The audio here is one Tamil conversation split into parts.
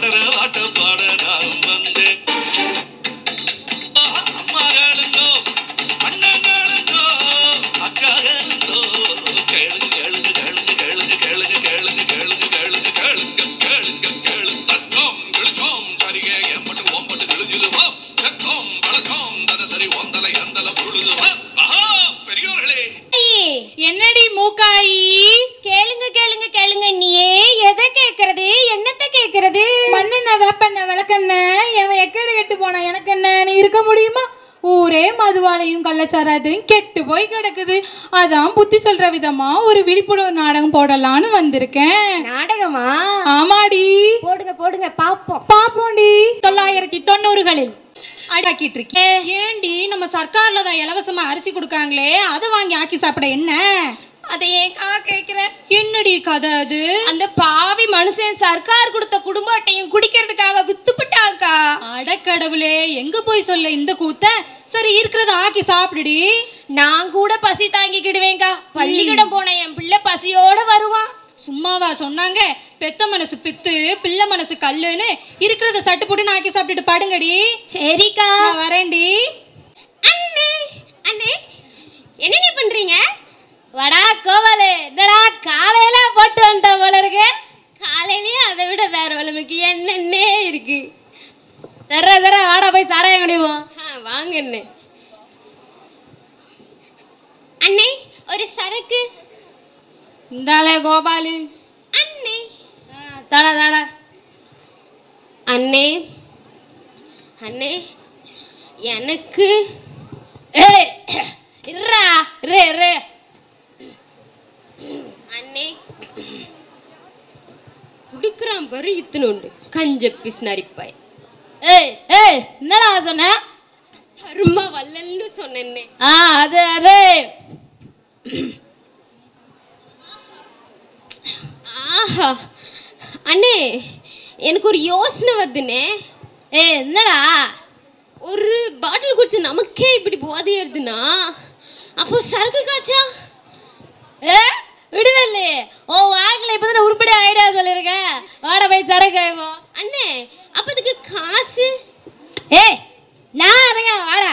ஆடுற ஆட்ட பாட நான் வந்தேன் ஆஹா, அம்மாகளுக்கோ அண்ணங்களுக்கோ அக்காகளுக்கோ கேளுங்க கேளுங்க கேளுங்க கேளுங்க கேளுங்க கேளுங்க கேளுங்க கேளுங்க கேளுங்க கேளுங்க கேளுங்க தத்தம் கிழிச்சோம் சரிகே எம்பட்டு ஓம்பட்டு கிழிஞ்சுதுவோ செத்தோம் பழக்கம் தனசரி ஒந்தலை அந்தல பொழுதுவோ ஆஹா பெரியோர்களே என்னடி மூக்காயி கேளுங்க கேளுங்க கேளுங்க நீயே எதை கேக்குறது என்னத்த கேக்குறது மண்ணெண்ண வேப்பெண்ண விளக்கெண்ண எவன் எக்கேடு கெட்டு போனா எனக்கு என்ன நீ இருக்க முடியுமா ஊரே மதுவாலையும் கள்ளச்சாராயத்தையும் கெட்டு போய் கிடக்குது அதான் புத்தி சொல்ற விதமா ஒரு விழிப்புணர்வு நாடகம் போடலான்னு வந்திருக்கேன் நாடகமா ஆமாடி போடுங்க போடுங்க பாப்போம் பாப்போண்டி தொள்ளாயிரத்தி தொண்ணூறுகளில் அடாக்கிட்டு இருக்கேன் ஏண்டி நம்ம சர்க்கார்ல தான் இலவசமா அரிசி கொடுக்காங்களே அதை வாங்கி ஆக்கி சாப்பிட என்ன அதை ஏன்க்கா கேக்குற என்னடி கதை அது அந்த பாவி மனுஷன் சர்க்கார் கொடுத்த குடும்ப அட்டையும் குடிக்கிறதுக்காக வித்துப்பிட்டாங்கக்கா அடக்கடவுளே எங்க போய் சொல்ல இந்த கூத்த சரி இருக்கிறத ஆக்கி சாப்பிடுடி நான் கூட பசி தாங்கிக்கிடுவேன்க்கா பள்ளிக்கூடம் போன என் பிள்ளை பசியோட வருவான் சும்மாவா சொன்னாங்க பெத்த மனசு பித்து பிள்ளை மனசு கல்லுன்னு இருக்கிறத சட்டு போட்டு ஆக்கி சாப்பிட்டுட்டு படுங்கடி சரிக்கா நான் வரேன்டி அண்ணே அண்ணே என்னென்ன பண்றீங்க வடா கோவலு என்னடா காலையில போட்டு வந்த போல இருக்கு காலையிலயே அதை விட வேற வளமுக்கு என்னென்னே இருக்கு தர தர வாடா போய் சாராயம் குடிப்போம் வாங்க அண்ணே அண்ணே ஒரு சரக்கு இந்தாலே கோபாலு அண்ணே தட தட அண்ணே அண்ணே எனக்கு ஏய் இருடா இரு இரு அண்ணே குடுக்குறான் பாரு இத்தனோண்டு கஞ்ச பிஸ் நரிப்பாய் ஏய் ஏய் என்னடா சொன்ன அருமா வல்லல்னு சொன்னேன்னே ஆ அது அது ஆஹா அண்ணே எனக்கு ஒரு யோசனை வருதுண்ணே ஏ என்னடா ஒரு பாட்டில் குடிச்சு நமக்கே இப்படி போதை ஏறுதுன்னா அப்போ சரக்கு காய்ச்சா ஏ விடுதல்லே ஓ வாழ்க்கையில் இப்போ தானே உருப்படி ஐடியா சொல்லியிருக்கேன் வாட போய் சரக்கு ஆயிப்போம் அண்ணே அப்போ அதுக்கு காசு ஏய் நான் இருங்க வாடா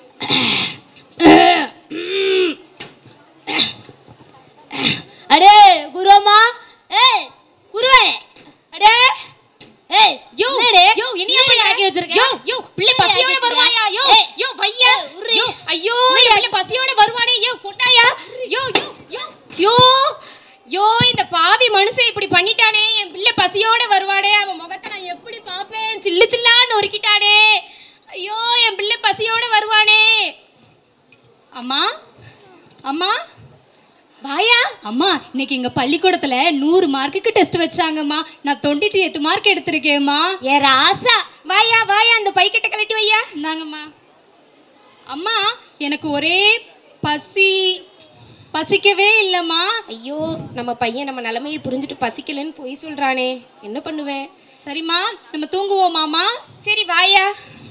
அடே குருவம்மா ஏய் குருவே அடே ஏய் யோ யோ இனியா போய் ஆக்கி வச்சிருக்க யோ யோ பிள்ளை பசியோட வருவாயா யோ யோ பையா யோ ஐயோ என் பிள்ளை பசியோட வருவானே யோ கொண்டாயா யோ யோ யோ யோ யோ இந்த பாவி மனுஷன் இப்படி பண்ணிட்டானே என் பிள்ளை பசியோட வருவானே அவன் முகத்தை நான் எப்படி பாப்பேன் சில்லு சில்லான்னு நொறுக்கிட்டானே ஐயோ என் பிள்ளை பசியோட வருவானே அம்மா அம்மா வாயா அம்மா இன்னைக்கு எங்க பள்ளிக்கூடத்துல நூறு மார்க்குக்கு டெஸ்ட் வச்சாங்கம்மா நான் தொண்ணூத்தி எட்டு மார்க் எடுத்திருக்கேம்மா ஏ ராசா வாயா வாயா அந்த பைக்கெட்டை கழட்டி வையா இந்தாங்கம்மா அம்மா எனக்கு ஒரே பசி பசிக்கவே இல்லைம்மா ஐயோ நம்ம பையன் நம்ம நிலைமையை புரிஞ்சுட்டு பசிக்கலன்னு பொய் சொல்றானே என்ன பண்ணுவேன் சரிம்மா நம்ம தூங்குவோமாம்மா சரி வாயா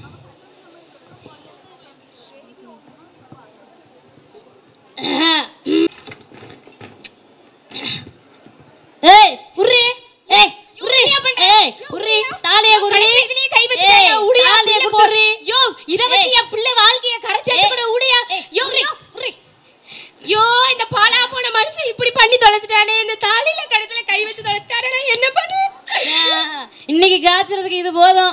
ஏய் உர்ரி ஏய் உர்ரி ஏய் உர்ரி தாலிய குர்ரி இதுலயே கை வச்சிட்டாங்க உடியா தாலிய குர்ரி யோ இத வச்சு என் பிள்ளை வாழ்க்கைய கரைச்சு கூட உடியா யோ உர்ரி யோ இந்த பாலா போன மனுஷன் இப்படி பண்ணி தொலைச்சிட்டானே இந்த தாலியில கழுத்துல கை வச்சு தொலைச்சிட்டானே நான் என்ன பண்ணுவேன் இன்னைக்கு காய்ச்சறதுக்கு இது போதும்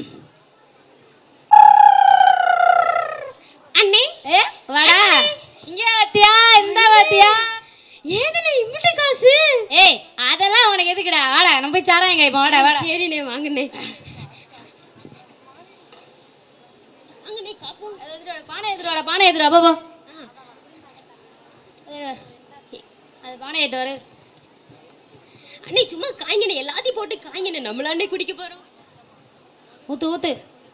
அண்ணே ஏ வாடா இங்க வாத்தியா இந்த வாத்தியா ஏதுனே இம்பிட்ட காசு ஏய் அதெல்லாம் உனக்கு எதுக்குடா வாடா நம்ம போய் சாராயம் கைப்போம் வாடா வாடா சரிண்ணே வாங்கண்ணே வாங்கண்ணே காப்பு அதை எடுத்துட்டு வாடா, பானை எடுத்துட்டு வாடா பானை எடுத்துட்டு வா, போ போ அது பானை எடுத்து வர அண்ணே சும்மா காய்ங்கண்ணே எல்லாத்தையும் போட்டு காய்ங்கண்ணே நம்மளாண்டே குடிக்க போறோம் ஊத்து ஊத்து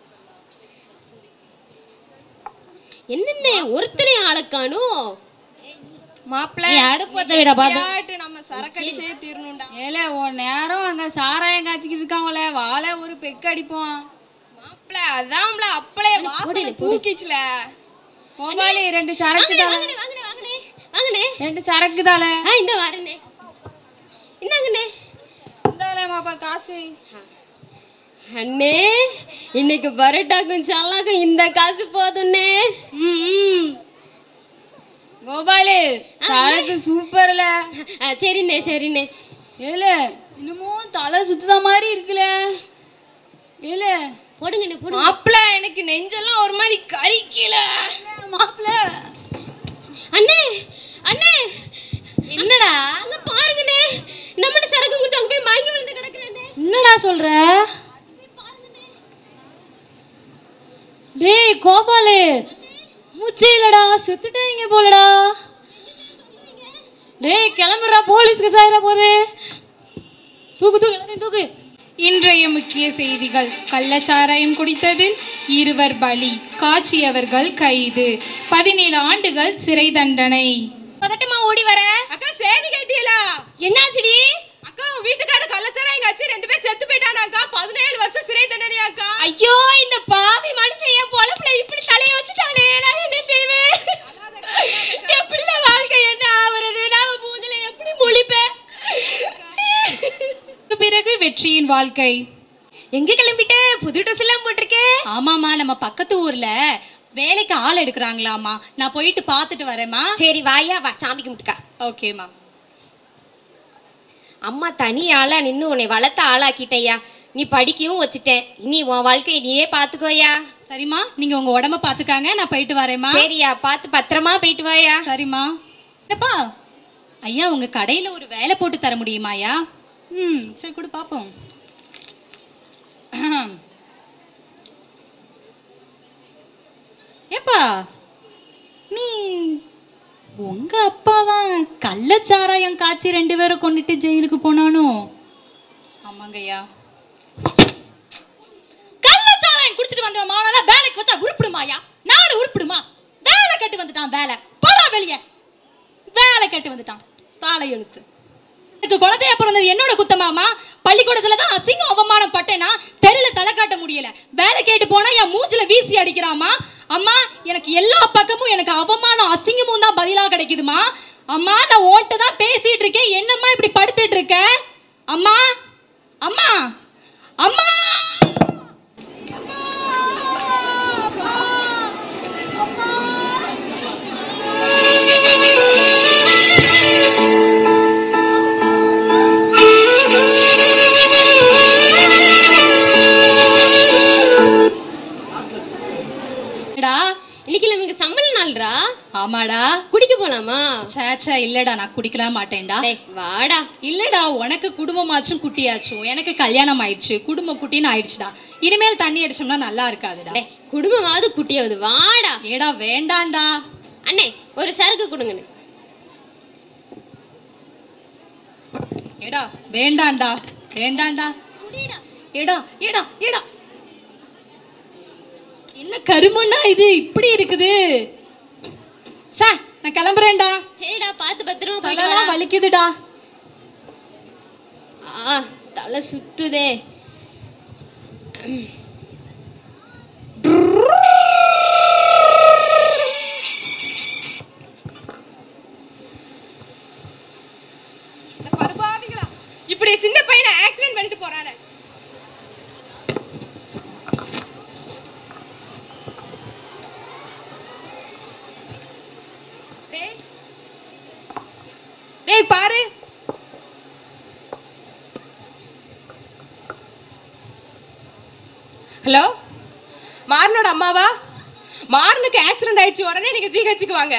என்னென்ன ஒருத்தனே ஆளக்கானும் மாப்பிள்ள அடுப்பத்தை விட பாத்து விளையாட்டு நம்ம சரக்கடிச்சே தீரணும்டா ஏலே உன் நேரம் அங்க சாராயம் காய்ச்சிக்கிட்டு இருக்காங்களே வாழை ஒரு பெக்கு அடிப்போம் மாப்பிள்ள அதான்ல அப்பளே வாசனை தூக்கிச்சுல கோபாலி ரெண்டு சரக்கு தால வாங்கண்ணே வாங்கண்ணே வாங்கண்ணே வாங்கண்ணே ரெண்டு சரக்கு தால ஆ இந்த வரண்ணே இந்தாங்கண்ணே இந்தாலே மாப்பா காசு அண்ணே இன்னைக்கு பரோட்டாக்கும் சல்லாக்கும் இந்த காசு போதும்னே ம் கோபாலு சரக்கு சூப்பர்ல ஆ, சரிண்ணே சரிண்ணே ஏல என்னமோ தலை சுத்துத மாதிரி இருக்குல்ல ஏல போடுங்கண்ணே போடுங்க மாப்பிள்ள எனக்கு நெஞ்செல்லாம் ஒரு மாதிரி கறிக்கல மாப்பிள்ள அண்ணே அண்ணே என்னடா அங்க பாருங்கண்ணே நம்மகிட்ட சரக்கு கொடுத்து அங்க போய் மயங்கி விழுந்து கிடக்குறேண்ணே என்னடா சொல்ற டேய் கோபாலு மூச்சே இல்லடா செத்துட்டாங்க போலடா டேய் கிளம்புறா போலீஸ்க்கு சாயிர போது தூக்கு தூக்கு எல்லாத்தையும் தூக்கு இன்றைய முக்கிய செய்திகள் கள்ளச்சாராயம் குடித்ததில் இருவர் பலி காட்சியவர்கள் கைது பதினேழு ஆண்டுகள் சிறை தண்டனை பதட்டமா ஓடி வர அக்கா சேதி கேட்டீங்களா என்னாச்சுடி அக்கா உன் வீட்டுக்காரர் கள்ளச்சாராயம் எங்க ஆச்சு ரெண்டு பேர் செத்து போயிட்டானாக்கா பதினேழு வருஷம் சிறை தண்டனையாக்கா ஐயோ இந்த பாவி மனுஷன் என் பொழப்புல இப்படி தலைய வச்சுட்டானே நான் என்ன செய்வேன் என் பிள்ளை வாழ்க்கை என்ன ஆவறது நாம மூஞ்சில எப்படி முழிப்பேன் பிறகு வெற்றியின் வாழ்க்கை எங்க கிளம்பிட்ட புது ட்ரெஸ் எல்லாம் போட்டிருக்கே ஆமாம்மா நம்ம பக்கத்து ஊர்ல வேலைக்கு ஆள் எடுக்கிறாங்களாம்மா நான் போயிட்டு பார்த்துட்டு வரேம்மா சரி வாயா வா சாமி கும்பிட்டுக்கா ஓகேம்மா அம்மா தனி ஆளா நின்று உன்னை வளர்த்த ஆளாக்கிட்டேயா நீ படிக்கவும் வச்சுட்டேன் இனி உன் வாழ்க்கையை நீயே பார்த்துக்கோயா சரிம்மா நீங்க உங்க உடம்ப பாத்துக்காங்க நான் போயிட்டு வரேம்மா சரியா பார்த்து பத்திரமா போயிட்டு வாயா சரிம்மா என்னப்பா ஐயா உங்க கடையில ஒரு வேலை போட்டு தர முடியுமாயா ம் சரி கொடு பாப்போம் ஏப்பா நீ உங்க அப்பா தான் கள்ளச்சாராயம் காய்ச்சி ரெண்டு பேரை கொண்டுட்டு ஜெயிலுக்கு போனானோ ஆமாங்கய்யா கள்ளச்சாராயம் குடிச்சிட்டு வந்த மானால வேலைக்கு வச்சா உருப்பிடுமாயா நாடு உருப்பிடுமா வேலை கட்டு வந்துட்டான் வேலை போடா வெளிய வேலை கட்டு வந்துட்டான் தாளை எழுத்து எனக்கு குழந்தைய பிறந்தது என்னோட குத்தமாமா பள்ளிக்கூடத்துல தான் அசிங்கம் அவமானம் பட்டேனா தெருல தலை காட்ட முடியல வேலை கேட்டு போனா என் மூஞ்சில வீசி அடிக்கிறாமா அம்மா எனக்கு எல்லா பக்கமும் எனக்கு அவமானம் அசிங்கமும் தான் பதிலா கிடைக்குதுமா அம்மா நான் ஓன்ட்ட தான் பேசிட்டு இருக்கேன் என்னம்மா இப்படி படுத்துட்டு இருக்க அம்மா அம்மா அம்மா டா இன்னைக்கு நமக்கு சம்பள நாள்ரா ஆமாடா குடிக்க போலாமா சேச்சா இல்லடா நான் குடிக்கலாம் மாட்டேன்டா டேய் வாடா இல்லடா உனக்கு குடும்பமாச்சும் குட்டியாச்சும் எனக்கு கல்யாணம் ஆயிடுச்சு குடும்ப குட்டின்னு ஆயிடுச்சுடா இனிமேல் தண்ணி அடிச்சோம்னா நல்லா இருக்காதுடா டேய் குடும்பமாவது குட்டியாவது வாடா ஏடா வேண்டாம்டா அண்ணே ஒரு சரக்கு கொடுங்கண்ணே ஏடா வேண்டாம்டா வேண்டாம்டா ஏடா ஏடா ஏடா என்ன கருமண்ணா இது இப்படி இருக்குது சா நான் கிளம்புறேன்டா சரிடா பார்த்து பத்திரமா போயிட்டு தலைலாம் வாடா. வலிக்குதுடா ஆ தலை சுத்துதே பருபாவிகளா இப்படி சின்ன பையனை ஆக்சிடென்ட் பண்ணிட்டு போறானே டேய். டேய் பாரு ஹலோ மாறனோட அம்மாவா மாறனுக்கு ஆக்சிடென்ட் ஆயிடுச்சு உடனே நீங்க ஜிஹெச்சுக்கு வாங்க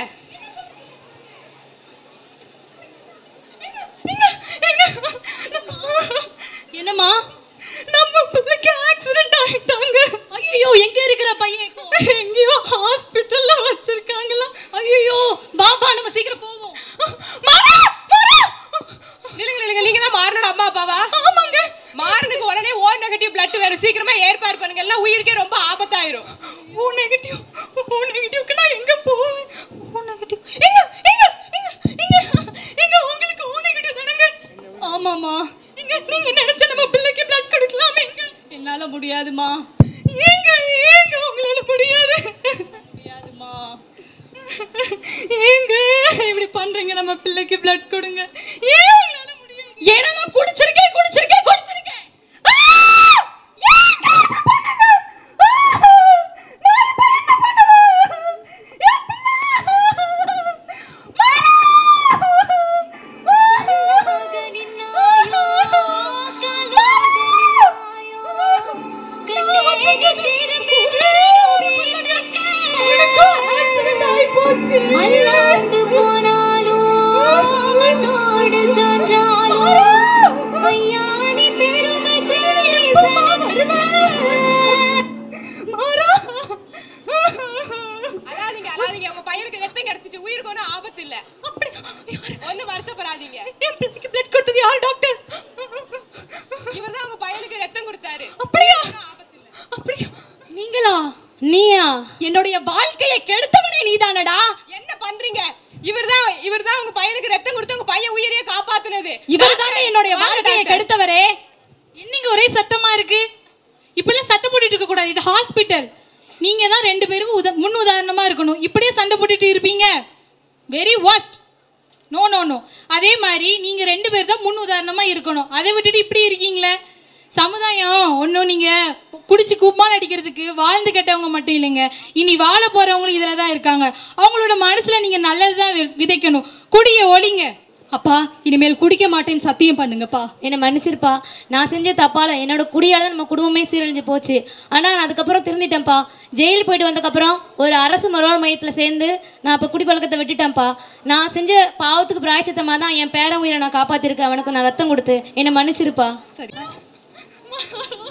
என்னம்மா நம்ம பிள்ளைக்கு ஆக்சிடென்ட் ஆயிட்டாங்க ஐயோ எங்க இருக்கிற பையன் இப்போ? எங்கேயோ ஹாஸ்பிட்டல்ல வச்சிருக்காங்களா ஐயோ பாபா நம்ம சீக்கிரம் போவோம் மாறா மாறா நில்லுங்க நில்லுங்க நீங்க தான் மாறனோட அம்மா அப்பாவா ஆமாங்க மாறனுக்கு உடனே ஓ நெகட்டிவ் பிளட் வேணும் சீக்கிரமா ஏற்பாடு பண்ணுங்க எல்லாம் உயிருக்கே ரொம்ப ஆபத்தாயிரும் ஓ நெகட்டிவ் ஓ நெகட்டிவ்க்கு நான் எங்க போவேன் ஓ நெகட்டிவ் எங்க எங்க எங்க எங்க எங்க உங்களுக்கு ஓ நெகட்டிவ் தானங்க ஆமாம்மா எங்க நீங்க நினைச்ச நம்ம பிள்ளைக்கு பிளட் கொடுக்கலாமே எங்க என்னால முடியாதுமா ஏங்க ஏங்க உங்களால முடியாது முடியாதுமா ஏங்க இப்படி பண்றீங்க நம்ம பிள்ளைக்கு பிளட் கொடுங்க ஏன் உங்களால முடியாது ஏன்னா நான் குடிச்சிருக்கேன் குடிச்சிருக்கேன் குடிச்சிருக்கேன் ஆ! ஏங்க என்னுடைய வாழ்க்கையை கெடுத்தவனே நீதானடா என்ன பண்றீங்க இவர்தான் இவர்தான் உங்க பையனுக்கு ரத்தம் கொடுத்து உங்க பையன் உயிரையே காப்பாத்துனது இவர் தானே என்னுடைய வாங்க வாழ்க்கையை டாக்டர். கெடுத்தவரே என்னங்க ஒரே சத்தமா இருக்கு இப்படிலாம் சத்தம் போட்டுட்டு இருக்க கூடாது இது ஹாஸ்பிட்டல் நீங்க தான் ரெண்டு பேருக்கும் உத முன் உதாரணமா இருக்கணும் இப்படியே சண்டை போட்டுட்டு இருப்பீங்க very worst no no no அதே மாதிரி நீங்க ரெண்டு பேர் தான் முன் உதாரணமா இருக்கணும் அதை விட்டுட்டு இப்படி இருக்கீங்களே சமுதாயம் ஒன்றும் நீங்க குடிச்சு கும்மால் அடிக்கிறதுக்கு வாழ்ந்து கெட்டவங்க மட்டும் இல்லைங்க இனி வாழ போறவங்களும் இதில் தான் இருக்காங்க அவங்களோட மனசுல நீங்க நல்லது தான் விதைக்கணும் குடிய ஒளிங்க அப்பா இனிமேல் குடிக்க மாட்டேன்னு சத்தியம் பண்ணுங்கப்பா என்னை மன்னிச்சிருப்பா நான் செஞ்ச தப்பால என்னோட குடியால தான் நம்ம குடும்பமே சீரழிஞ்சு போச்சு ஆனால் நான் அதுக்கப்புறம் திருந்திட்டேன்ப்பா ஜெயில் போயிட்டு வந்ததுக்கப்புறம் ஒரு அரசு மறுவாழ் மையத்தில் சேர்ந்து நான் இப்போ குடிப்பழக்கத்தை விட்டுட்டேன்ப்பா நான் செஞ்ச பாவத்துக்கு பிராய்ச்சித்தமாக தான் என் பேரன் உயிரை நான் காப்பாற்றிருக்கேன் அவனுக்கு நான் ரத்தம் கொடுத்து என்னை மன்னிச்சிருப்பா சரி